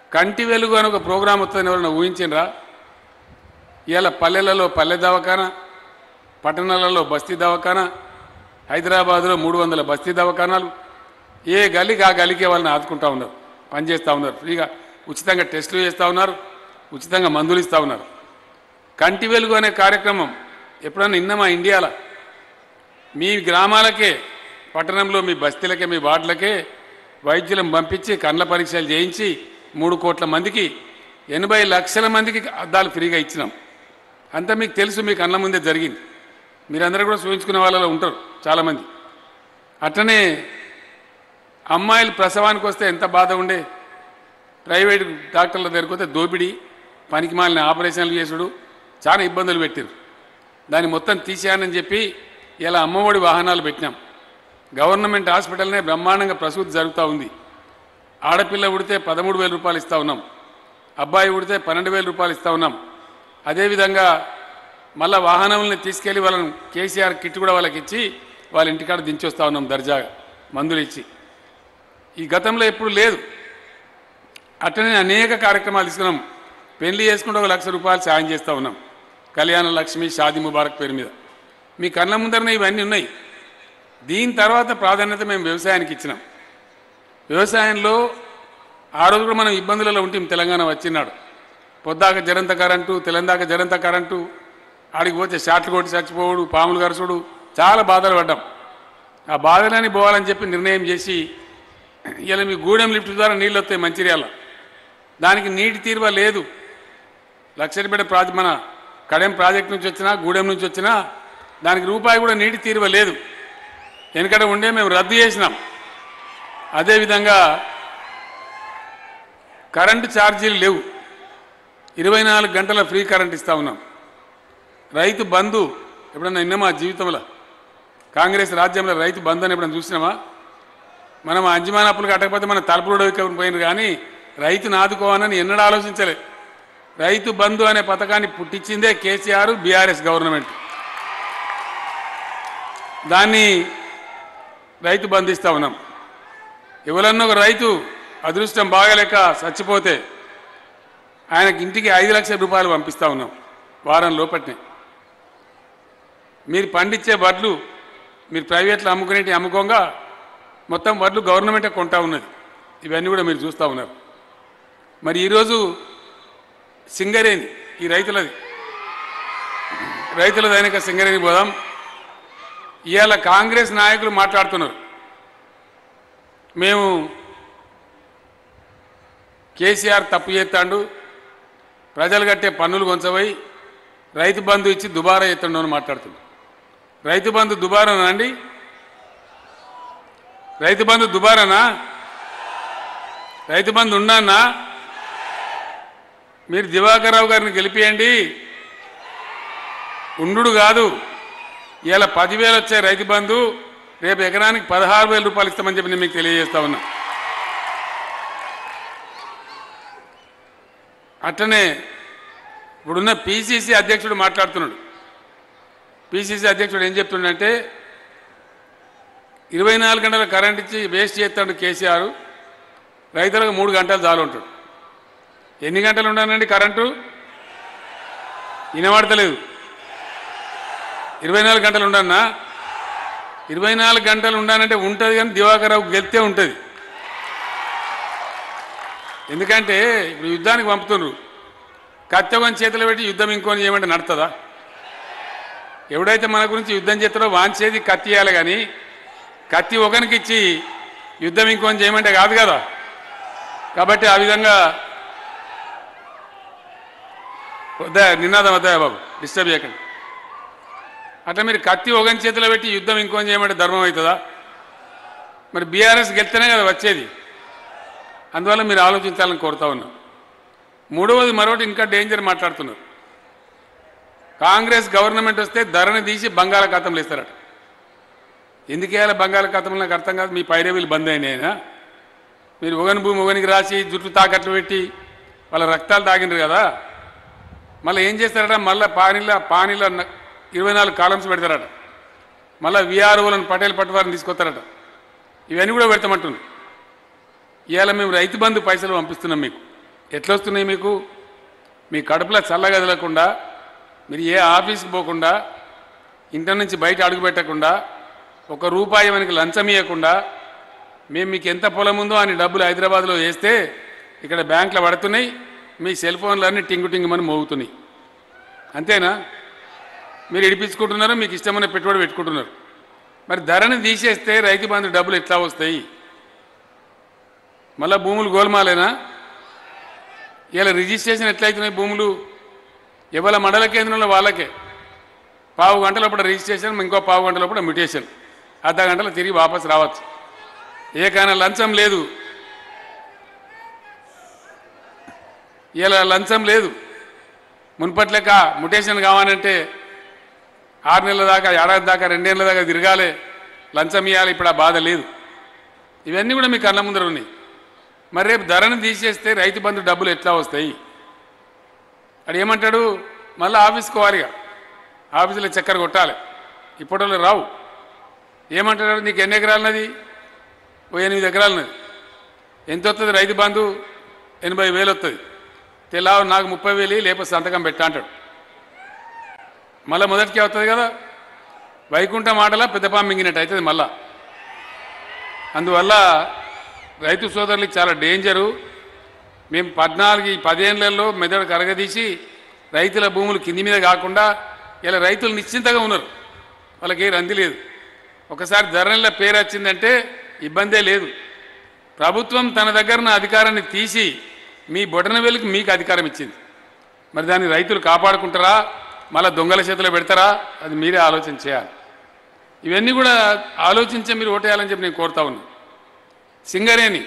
కంటి వెలుగు అని ఒక ప్రోగ్రాం వస్తుందని ఎవరైనా ఊహించినరా ఇవాళ పల్లెలలో పల్లె దవాఖానా పట్టణాలలో బస్తీ దవాఖానా హైదరాబాద్లో మూడు వందల బస్తీ దవాఖానాలు ఏ గల్లీకి ఆ గల్లీకి వాళ్ళని ఆదుకుంటా ఉన్నారు పనిచేస్తూ ఉన్నారు ఫ్రీగా ఉచితంగా టెస్టులు చేస్తూ ఉన్నారు ఉచితంగా మందులు ఇస్తూ ఉన్నారు కంటి వెలుగు అనే కార్యక్రమం ఎప్పుడన్నా ఇన్నమా ఇండియాలో మీ గ్రామాలకే పట్టణంలో మీ బస్తీలకే మీ వార్డులకే వైద్యులను పంపించి కండ్ల పరీక్షలు చేయించి మూడు కోట్ల మందికి ఎనభై లక్షల మందికి అద్దాలు ఫ్రీగా ఇచ్చినాం అంతా మీకు తెలుసు మీ కళ్ళ ముందే జరిగింది మీరందరూ కూడా చూపించుకునే వాళ్ళలో ఉంటారు చాలామంది అట్లనే అమ్మాయిలు ప్రసవానికి వస్తే ఎంత బాధ ఉండే ప్రైవేట్ డాక్టర్ల దగ్గరికి వస్తే దోపిడీ పనికి మాలిన ఆపరేషన్లు చేసుడు చాలా ఇబ్బందులు పెట్టారు దాన్ని మొత్తం తీసేయాలని చెప్పి ఇలా అమ్మఒడి వాహనాలు పెట్టినాం గవర్నమెంట్ హాస్పిటల్నే బ్రహ్మాండంగా ప్రసూతి జరుగుతూ ఉంది ఆడపిల్ల ఉడితే పదమూడు వేల రూపాయలు ఇస్తూ ఉన్నాం అబ్బాయి ఉడితే పన్నెండు వేల రూపాయలు ఇస్తూ ఉన్నాం అదేవిధంగా మళ్ళా వాహనాలని తీసుకెళ్లి వాళ్ళని కేసీఆర్ కిట్ కూడా వాళ్ళకి ఇచ్చి వాళ్ళ ఇంటికాడ దించొస్తా ఉన్నాం దర్జాగా మందులు ఇచ్చి ఈ గతంలో ఎప్పుడు లేదు అట్లనే అనేక కార్యక్రమాలు తీసుకున్నాం పెళ్లి చేసుకుంటే ఒక లక్ష రూపాయలు సాయం చేస్తూ ఉన్నాం కళ్యాణ లక్ష్మి షాది ముబారక్ పేరు మీద మీ కళ్ళ ముందరనే ఇవన్నీ ఉన్నాయి దీని తర్వాత ప్రాధాన్యత మేము వ్యవసాయానికి ఇచ్చినాం వ్యవసాయంలో ఆ రోజు కూడా మనం ఇబ్బందులలో ఉంటాం తెలంగాణ వచ్చినాడు పొద్దాక జరంత కరెంటు తెలంగాణ జరంత కరెంటు ఆడికి పోతే షాట్లు కొట్టి చచ్చిపోవడు పాములు గరచుడు చాలా బాధలు పడ్డాం ఆ బాధలని పోవాలని చెప్పి నిర్ణయం చేసి ఇలా మీ గూడెం లిఫ్ట్ ద్వారా నీళ్ళు వస్తాయి మంచిర్యాల దానికి నీటి తీరువ లేదు లక్షరిపేట ప్రాజెక్ట్ మన కడెం ప్రాజెక్ట్ నుంచి వచ్చినా గూడెం నుంచి వచ్చినా దానికి రూపాయి కూడా నీటి తీరువ లేదు వెనకడ ఉండే మేము రద్దు చేసినాం అదేవిధంగా కరెంటు ఛార్జీలు లేవు ఇరవై నాలుగు గంటల ఫ్రీ కరెంట్ ఇస్తా ఉన్నాం రైతు బంధు ఎప్పుడన్నా విన్నామా జీవితంలో కాంగ్రెస్ రాజ్యంలో రైతు బంధు అని ఎప్పుడన్నా చూసినామా మనం అంజమాన్ అప్పులు కట్టకపోతే మన తలుపులు పోయినారు కానీ రైతును ఆదుకోవాలని ఎన్నడూ ఆలోచించలే రైతు బంధు అనే పథకాన్ని పుట్టించిందే కేసీఆర్ బీఆర్ఎస్ గవర్నమెంట్ దాన్ని రైతు బంధిస్తా ఉన్నాం ఎవరన్నా ఒక రైతు అదృష్టం బాగలేక చచ్చిపోతే ఆయనకి ఇంటికి ఐదు లక్షల రూపాయలు పంపిస్తా ఉన్నాం వారం లోపట్నే మీరు పండించే వడ్లు మీరు ప్రైవేట్లో అమ్ముకునేటి అమ్ముకోగా మొత్తం వడ్లు గవర్నమెంటే కొంటా ఉన్నది ఇవన్నీ కూడా మీరు చూస్తూ ఉన్నారు మరి ఈరోజు సింగరేణి ఈ రైతులది రైతులది అయినాక సింగరేణి పోదాం ఇవాళ కాంగ్రెస్ నాయకులు మాట్లాడుతున్నారు మేము కేసీఆర్ తప్పు చేస్తాడు ప్రజలు కట్టే పన్నులు కొంచబోయి రైతు బంధు ఇచ్చి దుబారా ఎత్తండు అని మాట్లాడుతుంది రైతు బంధు దుబారానా అండి రైతు బంధు దుబారానా రైతు బంధు ఉన్నానా మీరు దివాకర్ రావు గారిని గెలిపియండి ఉండు కాదు ఇలా పదివేలు వచ్చే రైతు బంధు రేపు ఎకరానికి పదహారు వేల రూపాయలు ఇస్తామని చెప్పి నేను మీకు తెలియజేస్తా ఉన్నా అట్లనే ఇప్పుడున్న పిసిసి అధ్యక్షుడు మాట్లాడుతున్నాడు పిసిసి అధ్యక్షుడు ఏం చెప్తుండంటే ఇరవై నాలుగు గంటల కరెంట్ ఇచ్చి వేస్ట్ చేస్తాడు కేసీఆర్ రైతులకు మూడు గంటలు చాలు ఉంటాడు ఎన్ని గంటలు ఉండాలండి కరెంటు వినబడతలేదు ఇరవై నాలుగు గంటలు ఉండన్నా ఇరవై నాలుగు గంటలు ఉండాలంటే ఉంటుంది కానీ దివాకర్ రావు గెలితే ఉంటుంది ఎందుకంటే ఇప్పుడు యుద్ధానికి పంపుతున్నారు కత్తికొని చేతిలో పెట్టి యుద్ధం ఇంకొని చేయమంటే నడుతుందా ఎవడైతే మన గురించి యుద్ధం చేస్తాడో వాంచేది కత్తి ఇవ్వాలి కానీ కత్తి ఒకరికి ఇచ్చి యుద్ధం ఇంకొని చేయమంటే కాదు కదా కాబట్టి ఆ విధంగా వద్దా నినాదం వద్దా బాబు డిస్టర్బ్ చేయకండి అట్లా మీరు కత్తి ఒకని చేతిలో పెట్టి యుద్ధం ఇంకొని చేయమంటే ధర్మం అవుతుందా మరి బీఆర్ఎస్ గెలిస్తేనే కదా వచ్చేది అందువల్ల మీరు ఆలోచించాలని కోరుతా ఉన్నా మూడవది మరొకటి ఇంకా డేంజర్ మాట్లాడుతున్నారు కాంగ్రెస్ గవర్నమెంట్ వస్తే ధరని తీసి బంగాళాఖాతంలో ఇస్తారట ఎందుకు వేయాలి బంగాళాఖాతంలో నాకు అర్థం కాదు మీ పైరవీలు బంద్ అయినాయినా మీరు ఒకని భూమి ఒకనికి రాసి జుట్టు తాకట్లు పెట్టి వాళ్ళ రక్తాలు తాగినారు కదా మళ్ళీ ఏం చేస్తారట మళ్ళీ పానీల పానీల న- ఇరవై నాలుగు కాలమ్స్ పెడతారట మళ్ళీ విఆర్ఓలను పటేల్ పట్టువారిని తీసుకొస్తారట ఇవన్నీ కూడా పెడతామంటున్నారు ఇవాళ మేము రైతు బంధు పైసలు పంపిస్తున్నాం మీకు ఎట్లొస్తున్నాయి మీకు మీ కడుపులో చల్లగదలకుండా మీరు ఏ ఆఫీస్కి పోకుండా ఇంటి నుంచి బయట అడుగు పెట్టకుండా ఒక రూపాయి మనకి లంచం ఇవ్వకుండా మేము మీకు ఎంత పొలం ఉందో అని డబ్బులు హైదరాబాద్లో వేస్తే ఇక్కడ బ్యాంకులో పడుతున్నాయి మీ సెల్ ఫోన్లన్నీ టింగు టింగుమని మోగుతున్నాయి అంతేనా మీరు ఇడిపించుకుంటున్నారు మీకు ఇష్టమైన పెట్టుబడి పెట్టుకుంటున్నారు మరి ధరని తీసేస్తే రైతు బంధు డబ్బులు ఎట్లా వస్తాయి మళ్ళా భూములు గోల్మాలేనా ఇలా రిజిస్ట్రేషన్ ఎట్లయితున్నాయి భూములు ఇవాళ మండల కేంద్రంలో వాళ్ళకే పావు గంటలప్పుడు రిజిస్ట్రేషన్ ఇంకో పావు గంటలప్పుడు మ్యూటేషన్ అర్ధ గంటలో తిరిగి వాపస్ రావచ్చు ఏకైనా లంచం లేదు ఇలా లంచం లేదు మున్పటి లెక్క ముటేషన్ కావాలంటే ఆరు నెలల దాకా ఏడాది దాకా రెండేళ్ళ దాకా తిరగాలి లంచం ఇవ్వాలి ఇప్పుడు ఆ బాధ లేదు ఇవన్నీ కూడా మీ కళ్ళ ముందర ఉన్నాయి మరి రేపు ధరను తీసేస్తే రైతు బంధు డబ్బులు ఎట్లా వస్తాయి అది ఏమంటాడు మళ్ళీ ఆఫీస్కి పోవాలిగా ఆఫీసులో చక్కెర కొట్టాలి ఇప్పటిలో రావు ఏమంటాడు నీకు ఎన్ని ఎకరాలన్నది ఓ ఎనిమిది ఎకరాలన్నది ఎంత వస్తుంది రైతు బంధు ఎనభై వేలు వస్తుంది తెలావు నాకు ముప్పై వేలు లేకపోతే సంతకం పెట్టా అంటాడు మళ్ళీ మొదటికే వస్తుంది కదా వైకుంఠ మాటలా పెద్దపాం మింగినట్టు అవుతుంది మళ్ళా అందువల్ల రైతు సోదరులకి చాలా డేంజరు మేము పద్నాలుగు ఈ పదేళ్లలో మెదడు కరగదీసి రైతుల భూములు కింది మీద కాకుండా ఇలా రైతులు నిశ్చింతగా ఉన్నారు వాళ్ళకి ఏ రంది లేదు ఒకసారి ధరల పేరు వచ్చిందంటే ఇబ్బందే లేదు ప్రభుత్వం తన దగ్గర ఉన్న అధికారాన్ని తీసి మీ బొటన వేలుకి మీకు అధికారం ఇచ్చింది మరి దాన్ని రైతులు కాపాడుకుంటారా మళ్ళీ దొంగల చేతిలో పెడతారా అది మీరే ఆలోచన చేయాలి ఇవన్నీ కూడా ఆలోచించే మీరు ఓటేయాలని చెప్పి నేను కోరుతా ఉన్నా సింగరేణి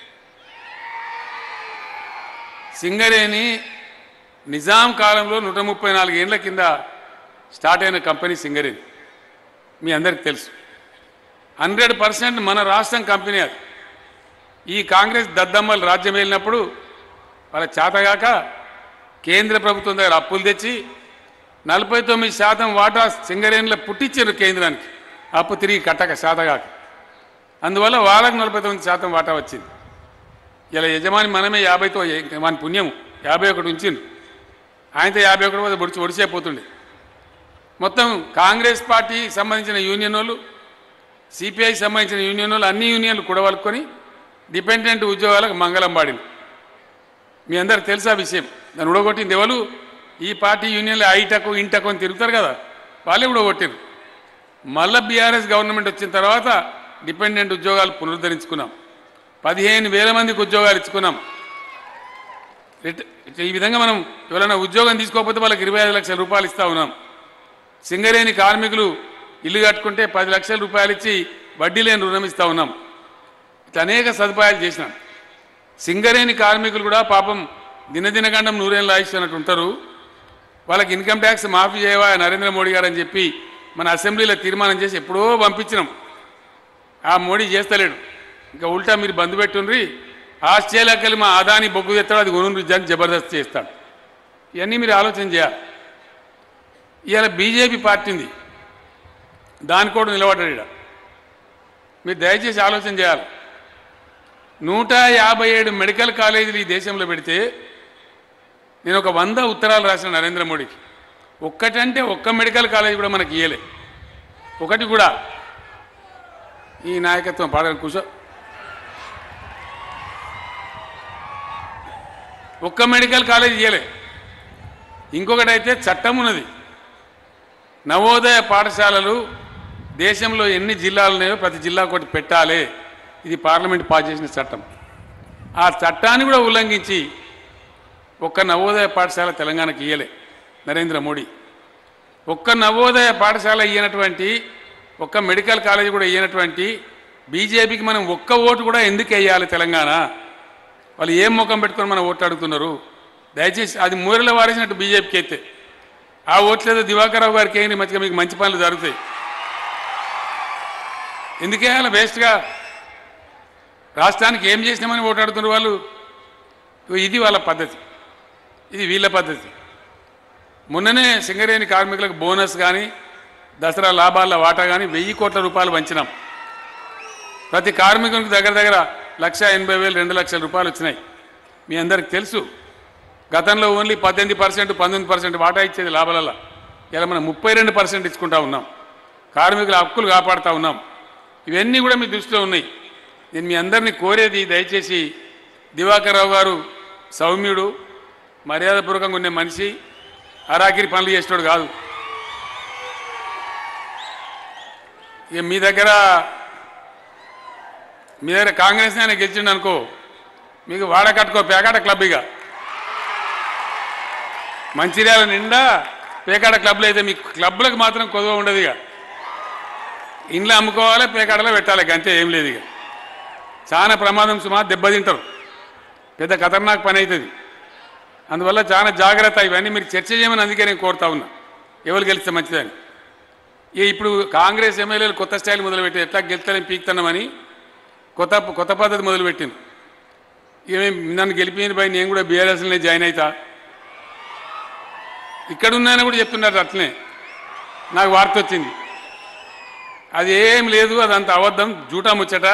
సింగరేణి నిజాం కాలంలో నూట ముప్పై నాలుగు ఏళ్ల కింద స్టార్ట్ అయిన కంపెనీ సింగరేణి మీ అందరికి తెలుసు హండ్రెడ్ పర్సెంట్ మన రాష్ట్రం కంపెనీ అది ఈ కాంగ్రెస్ దద్దమ్మలు రాజ్యం వెళ్ళినప్పుడు వాళ్ళ చేతగాక కేంద్ర ప్రభుత్వం దగ్గర అప్పులు తెచ్చి నలభై తొమ్మిది శాతం వాటా సింగరేణిలో పుట్టించారు కేంద్రానికి అప్పు తిరిగి కట్టక శాతగాక అందువల్ల వాళ్ళకు నలభై తొమ్మిది శాతం వాటా వచ్చింది ఇలా యజమాని మనమే యాభైతో ఏ- మన పుణ్యం యాభై ఒకటి ఉంచింది ఆయనతో యాభై ఒకటి పోతే ఒడిచి ఒడిసేపోతుండే మొత్తం కాంగ్రెస్ పార్టీ సంబంధించిన యూనియన్ వాళ్ళు సిపిఐ సంబంధించిన యూనియన్ వాళ్ళు అన్ని యూనియన్లు కూడవలుకొని డిపెండెంట్ ఉద్యోగాలకు మంగళం పాడింది మీ అందరికి తెలుసా విషయం దాన్ని ఉడగొట్టింది ఎవరు ఈ పార్టీ యూనియన్లు ఐటకు ఇంటకు అని తిరుగుతారు కదా వాళ్ళే ఉడగొట్టారు మళ్ళా బీఆర్ఎస్ గవర్నమెంట్ వచ్చిన తర్వాత డిపెండెంట్ ఉద్యోగాలు పునరుద్ధరించుకున్నాం పదిహేను వేల మందికి ఉద్యోగాలు ఇచ్చుకున్నాం రిట- ఈ విధంగా మనం ఎవరైనా ఉద్యోగం తీసుకోకపోతే వాళ్ళకి ఇరవై ఐదు లక్షల రూపాయలు ఇస్తా ఉన్నాం సింగరేణి కార్మికులు ఇల్లు కట్టుకుంటే పది లక్షల రూపాయలు ఇచ్చి వడ్డీ లేని రుణం ఇస్తా ఉన్నాం ఇట్లా అనేక సదుపాయాలు చేసినాం సింగరేణి కార్మికులు కూడా పాపం దినదినగండం నూరేళ్ళు ఆయిస్తున్నట్టు ఉంటారు వాళ్ళకి ఇన్కమ్ ట్యాక్స్ మాఫీ చేయవా నరేంద్ర మోడీ గారు అని చెప్పి మన అసెంబ్లీలో తీర్మానం చేసి ఎప్పుడో పంపించినాం ఆ మోడీ చేస్తలేడు ఇంకా ఉల్టా మీరు బంద్ పెట్టుండ్రి ఆస్ట్రేలియాకి వెళ్ళి మా అదాని బొగ్గు తెస్తాడు అది కొను అని జబర్దస్త్ చేస్తాడు ఇవన్నీ మీరు ఆలోచన చేయాలి ఇవాళ బీజేపీ పార్టీ ఉంది దాని కూడా నిలబడ్డాడు ఈడ. మీరు దయచేసి ఆలోచన చేయాలి నూట యాభై ఏడు మెడికల్ కాలేజీలు ఈ దేశంలో పెడితే నేను ఒక వంద ఉత్తరాలు రాసిన నరేంద్ర మోడీకి ఒక్కటంటే ఒక్క మెడికల్ కాలేజీ కూడా మనకి ఇయ్యలే ఒకటి కూడా ఈ నాయకత్వం పాడని కూర్చో ఒక్క మెడికల్ కాలేజ్ ఇయ్యలే ఇంకొకటి అయితే చట్టం ఉన్నది నవోదయ పాఠశాలలు దేశంలో ఎన్ని జిల్లాలు ఉన్నాయో ప్రతి జిల్లా ఒకటి పెట్టాలి ఇది పార్లమెంట్ పాస్ చేసిన చట్టం ఆ చట్టాన్ని కూడా ఉల్లంఘించి ఒక్క నవోదయ పాఠశాల తెలంగాణకి ఇయ్యలే నరేంద్ర మోడీ ఒక్క నవోదయ పాఠశాల ఇయ్యనటువంటి ఒక్క మెడికల్ కాలేజ్ కూడా ఇయ్యనటువంటి బీజేపీకి మనం ఒక్క ఓటు కూడా ఎందుకు వేయాలి తెలంగాణ వాళ్ళు ఏం ముఖం పెట్టుకొని మనం ఓట్లు అడుగుతున్నారు దయచేసి అది మూరలో వారేసినట్టు బీజేపీకి అయితే ఆ ఓట్లేదో దివాకర్రావు గారికి వేయండి మంచిగా మీకు మంచి పనులు జరుగుతాయి ఎందుకేయాలి వేస్ట్గా రాష్ట్రానికి ఏం చేసినామని ఓటాడుతున్నారు వాళ్ళు ఇగో ఇది వాళ్ళ పద్ధతి ఇది వీళ్ళ పద్ధతి మొన్ననే సింగరేణి కార్మికులకు బోనస్ కానీ దసరా లాభాల వాటా కానీ వెయ్యి కోట్ల రూపాయలు పంచినాం ప్రతి కార్మికునికి దగ్గర దగ్గర లక్ష ఎనభై వేలు రెండు లక్షల రూపాయలు వచ్చినాయి మీ అందరికి తెలుసు గతంలో ఓన్లీ పద్దెనిమిది పర్సెంట్ పంతొమ్మిది పర్సెంట్ వాటా ఇచ్చేది లాభాలలో ఇలా మనం ముప్పై రెండు పర్సెంట్ ఇచ్చుకుంటా ఉన్నాం కార్మికుల హక్కులు కాపాడుతూ ఉన్నాం ఇవన్నీ కూడా మీ దృష్టిలో ఉన్నాయి నేను మీ అందరినీ కోరేది దయచేసి దివాకర్ రావు గారు సౌమ్యుడు మర్యాదపూర్వకంగా ఉండే మనిషి అరాకిరి పనులు చేసేవాడు కాదు ఇక మీ దగ్గర మీ దగ్గర కాంగ్రెస్ ఆయన గెలిచిండు అనుకో మీకు వాడ కట్టుకో పేకాట క్లబ్ ఇక మంచిర్యాల నిండా పేకాట క్లబ్లు అయితే మీకు క్లబ్లకు మాత్రం కొదవ ఉండదు ఇక ఇంట్లో అమ్ముకోవాలి పేకాటలో పెట్టాలి ఇక అంతే ఏం లేదు ఇక చాలా ప్రమాదం సుమా దెబ్బతింటారు పెద్ద ఖతర్నాక్ పని అవుతుంది అందువల్ల చాలా జాగ్రత్త ఇవన్నీ మీరు చర్చ చేయమని అందుకే నేను కోరుతా ఉన్నా ఎవరు గెలిస్తే మంచిదని ఇక ఇప్పుడు కాంగ్రెస్ ఎమ్మెల్యేలు కొత్త స్టైల్ మొదలుపెట్టి ఎట్లా గెలుస్తారని పీక్తున్నామని కొత్త కొత్త పద్ధతి మొదలుపెట్టింది ఇక మేము నన్ను గెలిపిన పై నేను కూడా బీఆర్ఎస్లోనే జాయిన్ అవుతా ఇక్కడ ఉన్నాయని కూడా చెప్తున్నారు అట్లనే నాకు వార్త వచ్చింది అది ఏం లేదు అదంత అబద్ధం జూటా ముచ్చట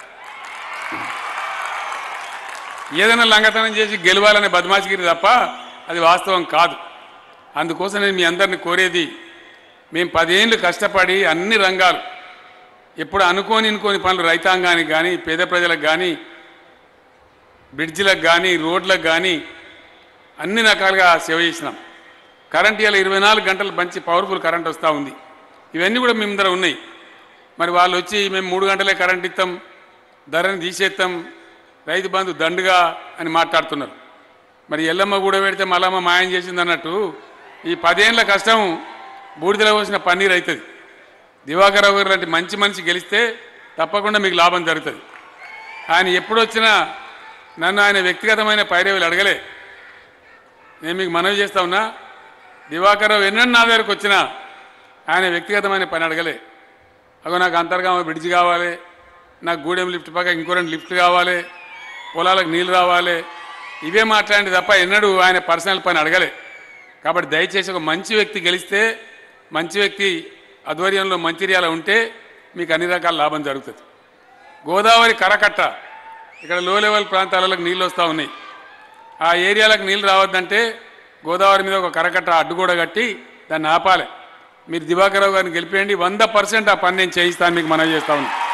ఏదైనా లంగతనం చేసి గెలవాలనే బదమాషగిరి తప్ప అది వాస్తవం కాదు అందుకోసం నేను మీ అందరిని కోరేది మేము పదేళ్ళు కష్టపడి అన్ని రంగాలు ఎప్పుడు అనుకోని అనుకోని పనులు రైతాంగానికి కానీ పేద ప్రజలకు కానీ బ్రిడ్జిలకు కానీ రోడ్లకు కానీ అన్ని రకాలుగా సేవ చేసినాం కరెంట్ ఇలా ఇరవై నాలుగు గంటలు మంచి పవర్ఫుల్ కరెంట్ వస్తూ ఉంది ఇవన్నీ కూడా మీ ముందర ఉన్నాయి మరి వాళ్ళు వచ్చి మేము మూడు గంటలే కరెంట్ ఇస్తాం ధరని తీసేస్తాం రైతు బంధు దండుగా అని మాట్లాడుతున్నారు మరి ఎల్లమ్మ కూడా పెడితే మల్లమ్మ మాయం చేసింది అన్నట్టు ఈ పదేళ్ల కష్టం బూడిదలో పోసిన పన్నీర్ అవుతుంది దివాకరావు గారు లాంటి మంచి మనిషి గెలిస్తే తప్పకుండా మీకు లాభం జరుగుతుంది ఆయన ఎప్పుడొచ్చినా నన్ను ఆయన వ్యక్తిగతమైన పైరవులు అడగలే నేను మీకు మనవి చేస్తా ఉన్నా దివాకరావు ఎన్నెన్న నా దగ్గరకు వచ్చినా ఆయన వ్యక్తిగతమైన పని అడగలే అగో నాకు అంతర్గామ బ్రిడ్జ్ కావాలి నాకు గూడెం లిఫ్ట్ పక్క ఇంకో రెండు లిఫ్ట్లు కావాలి పొలాలకు నీళ్ళు రావాలి ఇవే మాట్లాడి తప్ప ఎన్నడూ ఆయన పర్సనల్ పని అడగలే కాబట్టి దయచేసి ఒక మంచి వ్యక్తి గెలిస్తే మంచి వ్యక్తి ఆధ్వర్యంలో మంచిర్యాల ఉంటే మీకు అన్ని రకాల లాభం జరుగుతుంది గోదావరి కరకట్ట ఇక్కడ లో లెవెల్ ప్రాంతాలకు నీళ్ళు వస్తూ ఉన్నాయి ఆ ఏరియాలకు నీళ్ళు రావద్దంటే గోదావరి మీద ఒక కరకట్ట అడ్డుగోడ కట్టి దాన్ని ఆపాలి మీరు దివాకరావు గారిని గెలిపేయండి వంద పర్సెంట్ ఆ పని నేను చేయిస్తాను మీకు మనవి చేస్తా ఉన్నాను